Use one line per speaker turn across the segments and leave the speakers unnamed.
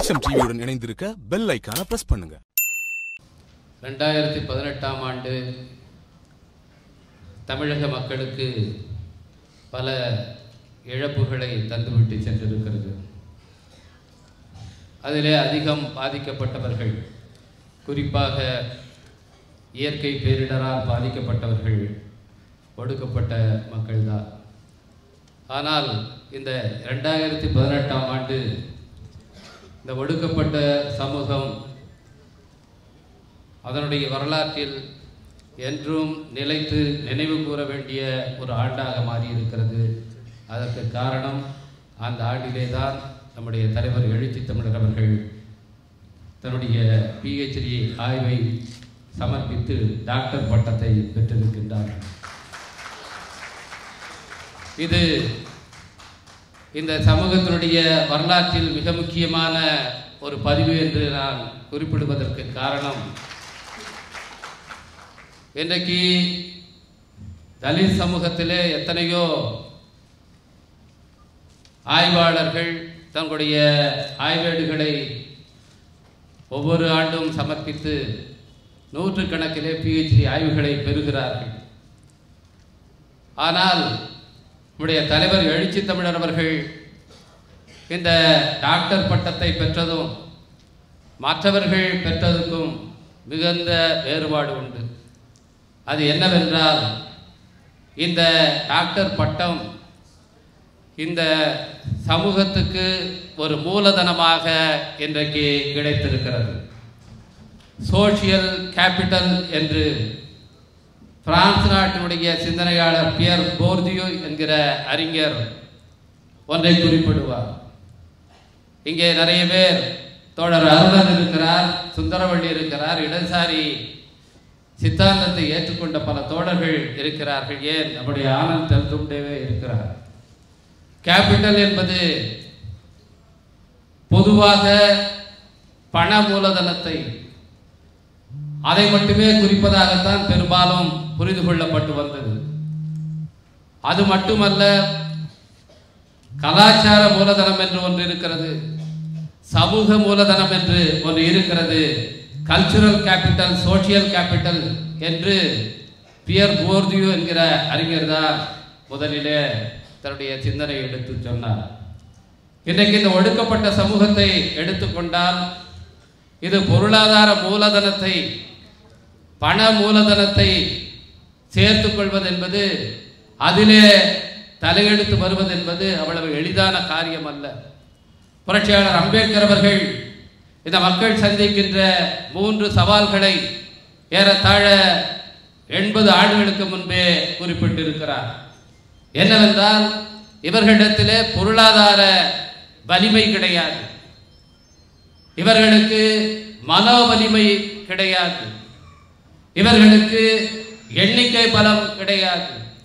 SM டிவியுடன் இணைந்திருக்க bell ஐக்கான press பண்ணுங்க
ரெண்டாயிரத்தி பதினெட்டாம் ஆண்டு தமிழக மக்களுக்கு பல இழப்புகளை தந்துவிட்டு சென்றிருக்கிறது அதிலே அதிகம் பாதிக்கப்பட்டவர்கள் குறிப்பாக இயற்கை பேரிடரால் பாதிக்கப்பட்டவர்கள் ஒடுக்கப்பட்ட மக்கள்தான் ஆனால் இந்த ரெண்டாயிரத்தி பதினெட்டாம் ஆண்டு இந்த ஒடுக்கப்பட்ட சமூகம் அதனுடைய வரலாற்றில் என்றும் நிலைத்து நினைவு கூற வேண்டிய ஒரு ஆண்டாக மாறியிருக்கிறது அதற்கு காரணம் அந்த ஆண்டிலே தான் நம்முடைய தலைவர் எழுச்சி தமிழர் அவர்கள் தன்னுடைய பிஹெச்டி ஆய்வை சமர்ப்பித்து டாக்டர் பட்டத்தை பெற்றிருக்கின்றார் இது இந்த சமூகத்தினுடைய வரலாற்றில் மிக முக்கியமான ஒரு பதிவு என்று நான் குறிப்பிடுவதற்கு காரணம் இன்றைக்கு தலித் சமூகத்திலே எத்தனையோ ஆய்வாளர்கள் தங்களுடைய ஆய்வேடுகளை ஒவ்வொரு ஆண்டும் சமர்ப்பித்து நூற்றுக்கணக்கிலே பிஹெச்டி ஆய்வுகளை பெறுகிறார்கள் ஆனால் நம்முடைய தலைவர் எழுச்சி தமிழர் அவர்கள் இந்த டாக்டர் பட்டத்தை பெற்றதும் மற்றவர்கள் பெற்றதுக்கும் மிகுந்த வேறுபாடு உண்டு அது என்னவென்றால் இந்த டாக்டர் பட்டம் இந்த சமூகத்துக்கு ஒரு மூலதனமாக இன்றைக்கு கிடைத்திருக்கிறது சோஷியல் கேபிட்டல் என்று பிரான்ஸ் நாட்டினுடைய சிந்தனையாளர் பியர் போர்தியோ என்கிற அறிஞர் ஒன்றை குறிப்பிடுவார் இங்கே நிறைய பேர் தோழர் அருணன் இருக்கிறார் சுந்தரவள்ளி இருக்கிறார் இடதுசாரி சித்தாந்தத்தை ஏற்றுக்கொண்ட பல தோழர்கள் இருக்கிறார்கள் ஏன் நம்முடைய ஆனந்த் தெல்தும்டேவே இருக்கிறார் கேபிட்டல் என்பது பொதுவாக பண மூலதனத்தை அதை மட்டுமே குறிப்பதாகத்தான் பெரும்பாலும் புரிந்து கொள்ளப்பட்டு வந்தது அது மட்டுமல்ல கலாச்சார மூலதனம் என்று ஒன்று இருக்கிறது சமூக மூலதனம் என்று ஒன்று இருக்கிறது கல்ச்சுரல் கேபிட்டல் சோசியல் கேபிட்டல் என்று பியர் போர்தியோ என்கிற அறிஞர் தான் முதலிலே தன்னுடைய சிந்தனை எடுத்து சொன்னார் இன்றைக்கு இந்த ஒடுக்கப்பட்ட சமூகத்தை எடுத்துக்கொண்டால் இது பொருளாதார மூலதனத்தை பண மூலதனத்தை சேர்த்துக் கொள்வது என்பது அதிலே தலையெடுத்து வருவது என்பது அவ்வளவு எளிதான காரியம் அல்ல புரட்சியாளர் அம்பேத்கர் அவர்கள் இந்த மக்கள் சந்திக்கின்ற மூன்று சவால்களை ஏறத்தாழ எண்பது ஆண்டுகளுக்கு முன்பே குறிப்பிட்டிருக்கிறார் என்னவென்றால் இவர்களிடத்திலே பொருளாதார வலிமை கிடையாது இவர்களுக்கு மனோ வலிமை கிடையாது இவர்களுக்கு எண்ணிக்கை பலம் கிடையாது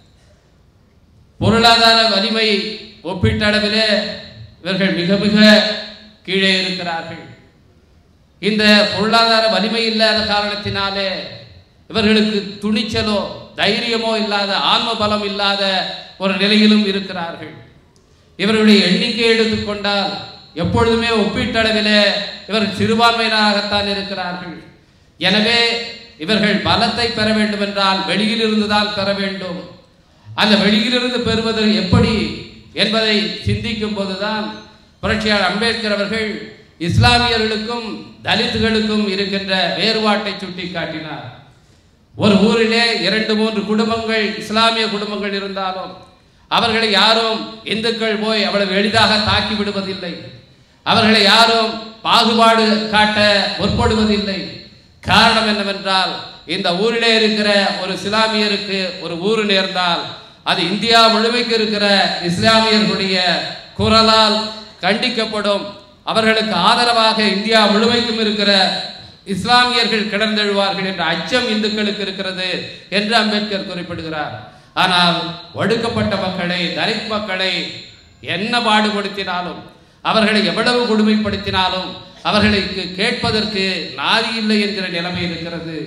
பொருளாதார வலிமை ஒப்பீட்டளவிலே இவர்கள் மிக மிக கீழே இருக்கிறார்கள் இந்த பொருளாதார வலிமை இல்லாத காரணத்தினாலே இவர்களுக்கு துணிச்சலோ தைரியமோ இல்லாத ஆன்ம பலம் இல்லாத ஒரு நிலையிலும் இருக்கிறார்கள் இவர்களுடைய எண்ணிக்கை எடுத்துக்கொண்டால் எப்பொழுதுமே ஒப்பீட்டளவிலே இவர்கள் சிறுபான்மையினராகத்தான் இருக்கிறார்கள் எனவே இவர்கள் பலத்தை பெற வேண்டும் என்றால் வெளியிலிருந்து தான் பெற வேண்டும் அந்த வெளியிலிருந்து பெறுவது எப்படி என்பதை சிந்திக்கும் போதுதான் புரட்சியாளர் அம்பேத்கர் அவர்கள் இஸ்லாமியர்களுக்கும் தலித்துகளுக்கும் இருக்கின்ற வேறுபாட்டை சுட்டி காட்டினார் ஒரு ஊரிலே இரண்டு மூன்று குடும்பங்கள் இஸ்லாமிய குடும்பங்கள் இருந்தாலும் அவர்களை யாரும் இந்துக்கள் போய் அவ்வளவு எளிதாக தாக்கி விடுவதில்லை அவர்களை யாரும் பாகுபாடு காட்ட முற்படுவதில்லை காரணம் என்னவென்றால் இந்த ஊரிலே இருக்கிற ஒரு இஸ்லாமியருக்கு ஒரு ஊர் நேர்ந்தால் அது இந்தியா முழுமைக்கு இருக்கிற இஸ்லாமியர்களுடைய குரலால் கண்டிக்கப்படும் அவர்களுக்கு ஆதரவாக இந்தியா முழுமைக்கும் இருக்கிற இஸ்லாமியர்கள் கிடந்தெழுவார்கள் என்ற அச்சம் இந்துக்களுக்கு இருக்கிறது என்று அம்பேத்கர் குறிப்பிடுகிறார் ஆனால் ஒடுக்கப்பட்ட மக்களை தலித் மக்களை என்ன பாடுபடுத்தினாலும் அவர்களை எவ்வளவு கொடுமைப்படுத்தினாலும் அவர்களுக்கு கேட்பதற்கு நாதி இல்லை என்கிற நிலைமை இருக்கிறது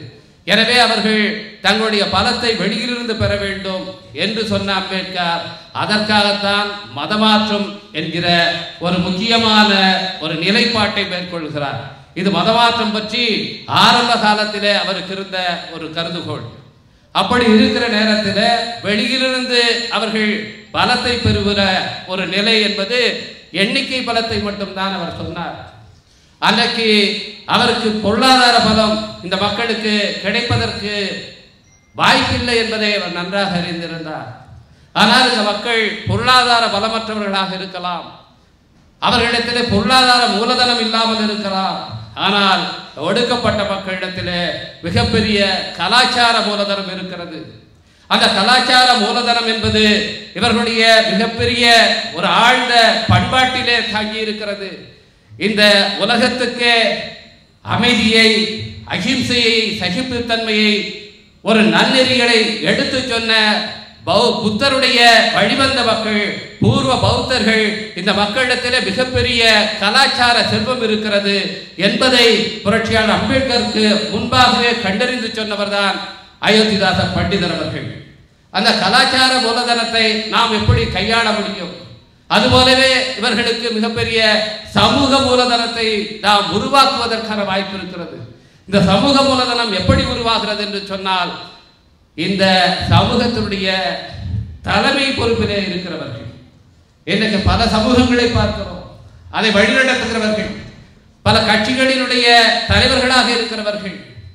எனவே அவர்கள் தங்களுடைய பலத்தை வெளியிலிருந்து பெற வேண்டும் என்று சொன்ன அம்பேத்கர் அதற்காகத்தான் மதமாற்றம் என்கிற ஒரு முக்கியமான ஒரு நிலைப்பாட்டை மேற்கொள்கிறார் இது மதமாற்றம் பற்றி ஆரம்ப காலத்திலே அவருக்கு இருந்த ஒரு கருதுகோள் அப்படி இருக்கிற நேரத்தில் வெளியிலிருந்து அவர்கள் பலத்தை பெறுகிற ஒரு நிலை என்பது எண்ணிக்கை பலத்தை மட்டும்தான் அவர் சொன்னார் அன்னைக்கு அவருக்கு பொருளாதார பலம் இந்த மக்களுக்கு கிடைப்பதற்கு வாய்ப்பில்லை என்பதை அவர் நன்றாக அறிந்திருந்தார் ஆனால் இந்த மக்கள் பொருளாதார பலமற்றவர்களாக இருக்கலாம் அவர்களிடத்திலே பொருளாதார மூலதனம் இல்லாமல் இருக்கலாம் ஆனால் ஒடுக்கப்பட்ட மக்களிடத்திலே மிகப்பெரிய கலாச்சார மூலதனம் இருக்கிறது அந்த கலாச்சார மூலதனம் என்பது இவர்களுடைய மிகப்பெரிய ஒரு ஆழ்ந்த பண்பாட்டிலே தங்கி இருக்கிறது இந்த உலகத்துக்கே அமைதியை அகிம்சையை சகிப்புத்தன்மையை ஒரு நன்னெறிகளை எடுத்து சொன்ன பௌ- புத்தருடைய வழிவந்த மக்கள் பூர்வ பௌத்தர்கள் இந்த மக்களிடத்திலே மிகப்பெரிய கலாச்சார செல்வம் இருக்கிறது என்பதை புரட்சியாளர் அம்பேத்கருக்கு முன்பாகவே கண்டறிந்து சொன்னவர்தான் அயோத்திதாச பண்டிதர் அவர்கள் அந்த கலாச்சார மூலதனத்தை நாம் எப்படி கையாள முடியும் அதுபோலவே இவர்களுக்கு மிகப்பெரிய சமூக மூலதனத்தை நாம் உருவாக்குவதற்கான வாய்ப்பு இருக்கிறது இந்த சமூக மூலதனம் எப்படி உருவாகிறது என்று சொன்னால் இந்த சமூகத்தினுடைய தலைமை பொறுப்பிலே இருக்கிறவர்கள் இன்றைக்கு பல சமூகங்களை பார்க்கிறோம் அதை வழிநடத்துகிறவர்கள் பல கட்சிகளினுடைய தலைவர்களாக இருக்கிறவர்கள்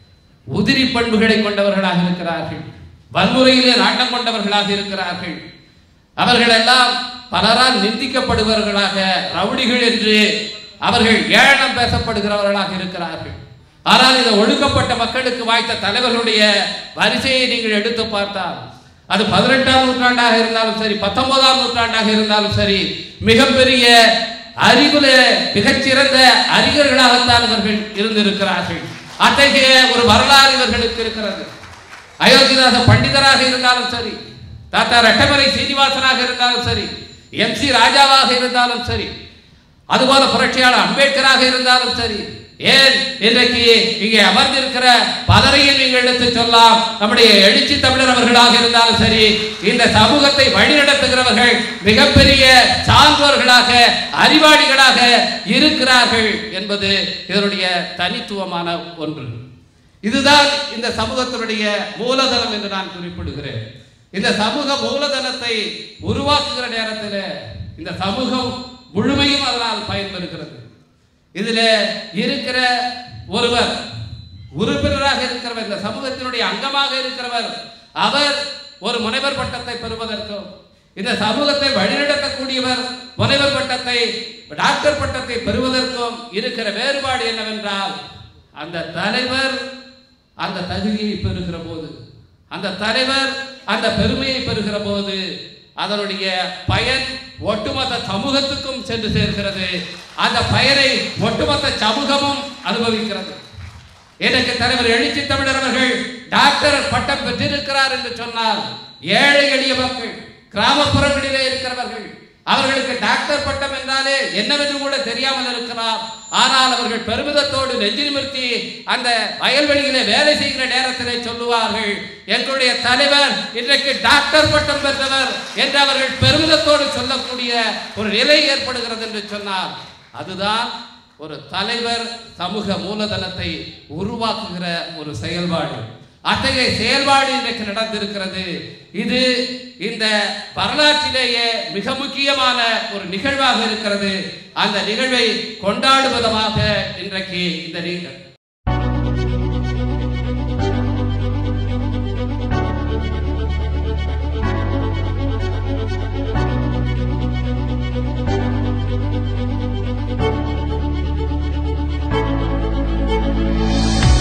உதிரி பண்புகளை கொண்டவர்களாக இருக்கிறார்கள் வன்முறையிலே நாட்டம் கொண்டவர்களாக இருக்கிறார்கள் அவர்கள் எல்லாம் பலரால் நிந்திக்கப்படுபவர்களாக ரவுடிகள் என்று அவர்கள் ஏளனம் பேசப்படுகிறவர்களாக இருக்கிறார்கள் ஆனால் இந்த ஒடுக்கப்பட்ட மக்களுக்கு வாய்த்த தலைவர்களுடைய வரிசையை நீங்கள் எடுத்து பார்த்தால் அது பதினெட்டாம் நூற்றாண்டாக இருந்தாலும் சரி பத்தொன்பதாம் நூற்றாண்டாக இருந்தாலும் சரி மிகப்பெரிய அறிவுல மிகச்சிறந்த அறிஞர்களாகத்தான் இவர்கள் இருந்திருக்கிறார்கள் அத்தகைய ஒரு வரலாறு இவர்களுக்கு இருக்கிறது அயோத்திதாச பண்டிதராக இருந்தாலும் சரி தாத்தா ரெட்டமலை சீனிவாசனாக இருந்தாலும் சரி எம் சி ராஜாவாக இருந்தாலும் சரி அதுபோல புரட்சியாளர் அம்பேத்கராக இருந்தாலும் சரி ஏன் இன்றைக்கு இங்கே அமர்ந்திருக்கிற பலரையும் நீங்கள் எடுத்து சொல்லலாம் நம்முடைய எழுச்சி தமிழர் அவர்களாக இருந்தாலும் சரி இந்த சமூகத்தை வழிநடத்துகிறவர்கள் மிகப்பெரிய சான்றோர்களாக அறிவாளிகளாக இருக்கிறார்கள் என்பது இதனுடைய தனித்துவமான ஒன்று இதுதான் இந்த சமூகத்தினுடைய மூலதனம் என்று நான் குறிப்பிடுகிறேன் இந்த சமூக மூலதனத்தை உருவாக்குகிற நேரத்தில் இந்த சமூகம் முழுமையும் அதனால் பயன்பெறுகிறது இதுல இருக்கிற ஒருவர் உறுப்பினராக இருக்கிறவர் இந்த சமூகத்தினுடைய அங்கமாக இருக்கிறவர் அவர் ஒரு முனைவர் பட்டத்தை பெறுவதற்கும் இந்த சமூகத்தை வழிநடத்தக்கூடியவர் முனைவர் பட்டத்தை டாக்டர் பட்டத்தை பெறுவதற்கும் இருக்கிற வேறுபாடு என்னவென்றால் அந்த தலைவர் அந்த தகுதியை பெறுகிற போது அந்த தலைவர் அந்த பெருமையை பெறுகிற போது அதனுடைய பயன் ஒட்டுமொத்த சமூகத்துக்கும் சென்று சேர்கிறது அந்த பயனை ஒட்டுமொத்த சமூகமும் அனுபவிக்கிறது எனக்கு தலைவர் எழுச்சி தமிழர் அவர்கள் டாக்டர் பட்டம் பெற்றிருக்கிறார் என்று சொன்னால் ஏழை எளிய மக்கள் கிராமப்புறங்களிலே இருக்கிறவர்கள் அவர்களுக்கு டாக்டர் பட்டம் என்றாலே என்னவென்று கூட தெரியாமல் இருக்கலாம் ஆனால் அவர்கள் பெருமிதத்தோடு நெஞ்சு நிமிர்த்தி அந்த வயல்வெளியிலே வேலை செய்கிற நேரத்திலே சொல்லுவார்கள் எங்களுடைய தலைவர் இன்றைக்கு டாக்டர் பட்டம் பெற்றவர் என்று அவர்கள் பெருமிதத்தோடு சொல்லக்கூடிய ஒரு நிலை ஏற்படுகிறது என்று சொன்னார் அதுதான் ஒரு தலைவர் சமூக மூலதனத்தை உருவாக்குகிற ஒரு செயல்பாடு அத்தகைய செயல்பாடு இன்றைக்கு நடந்திருக்கிறது இது இந்த வரலாற்றிலேயே மிக முக்கியமான ஒரு நிகழ்வாக இருக்கிறது அந்த நிகழ்வை கொண்டாடுவதமாக இன்றைக்கு இந்த நி-